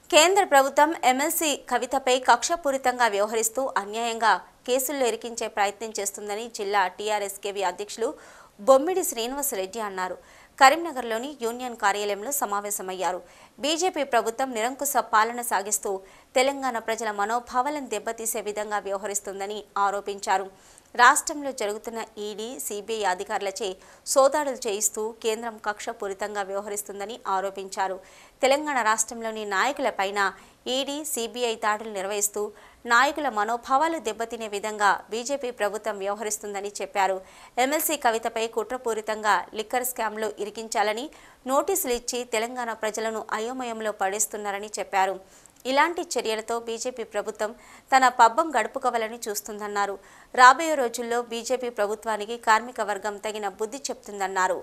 కేంద్ర ప్రభుత్వం ఎమ్మెల్సీ కవితపై కక్షపూరితంగా వ్యవహరిస్తూ అన్యాయంగా కేసుల్లో ఇరికించే ప్రయత్నం చేస్తుందని జిల్లా టీఆర్ఎస్ కేవీ అధ్యక్షులు బొమ్మిడి శ్రీనివాసరెడ్డి అన్నారు కరీంనగర్లోని యూనియన్ కార్యాలయంలో సమావేశమయ్యారు బీజేపీ ప్రభుత్వం నిరంకుశ పాలన సాగిస్తూ తెలంగాణ ప్రజల మనోభావాలను దెబ్బతీసే విధంగా వ్యవహరిస్తుందని ఆరోపించారు రాష్ట్రంలో జరుగుతున్న ఈడీ సిబిఐ అధికారులచే సోదాడులు చేయిస్తూ కేంద్రం కక్షపూరితంగా వ్యవహరిస్తుందని ఆరోపించారు తెలంగాణ రాష్ట్రంలోని నాయకులపైన ఈడీ సిబిఐ దాడులు నిర్వహిస్తూ నాయకుల మనోభావాలు దెబ్బతినే విధంగా బీజేపీ ప్రభుత్వం వ్యవహరిస్తుందని చెప్పారు ఎమ్మెల్సీ కవితపై కుట్రపూరితంగా లిక్కర్ స్కామ్లో ఇరికించాలని నోటీసులు ఇచ్చి తెలంగాణ ప్రజలను అయోమయంలో పడేస్తున్నారని చెప్పారు ఇలాంటి చర్యలతో బీజేపీ ప్రభుత్వం తన పబ్బం గడుపుకోవాలని చూస్తుందన్నారు రాబోయే రోజుల్లో బీజేపీ ప్రభుత్వానికి కార్మిక వర్గం తగిన బుద్ధి చెప్తుందన్నారు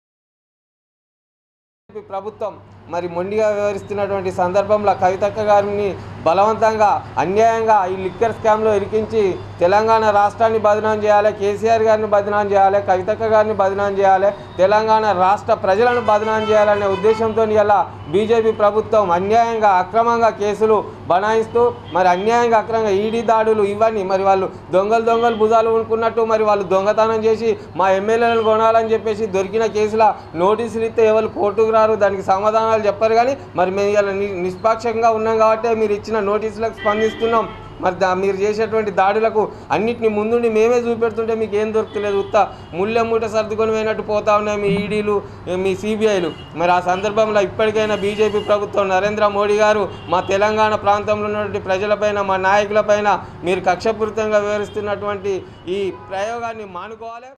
బీజేపీ ప్రభుత్వం మరి మొండిగా వ్యవహరిస్తున్నటువంటి సందర్భంలో కవితక్క గారిని బలవంతంగా అన్యాయంగా ఈ లిక్కర్ స్కామ్లో ఇరికించి తెలంగాణ రాష్ట్రాన్ని బదనాం చేయాలి కేసీఆర్ గారిని బదనాం చేయాలి కవితక్క గారిని బదనాం చేయాలి తెలంగాణ రాష్ట్ర ప్రజలను బదనాం చేయాలనే ఉద్దేశంతో ఇలా బీజేపీ ప్రభుత్వం అన్యాయంగా అక్రమంగా కేసులు బనాయిస్తూ మరి అన్యాయంగా అక్రమంగా ఈడీ దాడులు ఇవన్నీ మరి వాళ్ళు దొంగలు దొంగలు భుజాలు ఉనుకున్నట్టు మరి వాళ్ళు దొంగతనం చేసి మా ఎమ్మెల్యేలను కొనాలని చెప్పేసి దొరికిన కేసుల నోటీసులు ఇస్తే ఎవరు కోర్టుకు రారు దానికి సమాధానాలు చెప్పరు కానీ మరి మేము ఇలా ని- నిష్పాక్షంగా ఉన్నాం కాబట్టి మీరు ఇచ్చిన నోటీసులకు స్పందిస్తున్నాం మరి దా మీరు చేసేటువంటి దాడులకు అన్నిటిని ముందుండి మేమే చూపెడుతుంటే మీకు ఏం దొరుకుతలేదు ఉత్త ముళ్ళె మూట సర్దుకొని పోయినట్టు పోతా ఉన్నాయి మీ ఈడీలు మీ సిబిఐలు మరి ఆ సందర్భంలో ఇప్పటికైనా బీజేపీ ప్రభుత్వం నరేంద్ర మోడీ గారు మా తెలంగాణ ప్రాంతంలో ఉన్నటువంటి ప్రజలపైన మా నాయకులపైన మీరు కక్షపూరితంగా వివరిస్తున్నటువంటి ఈ ప్రయోగాన్ని మానుకోవాలి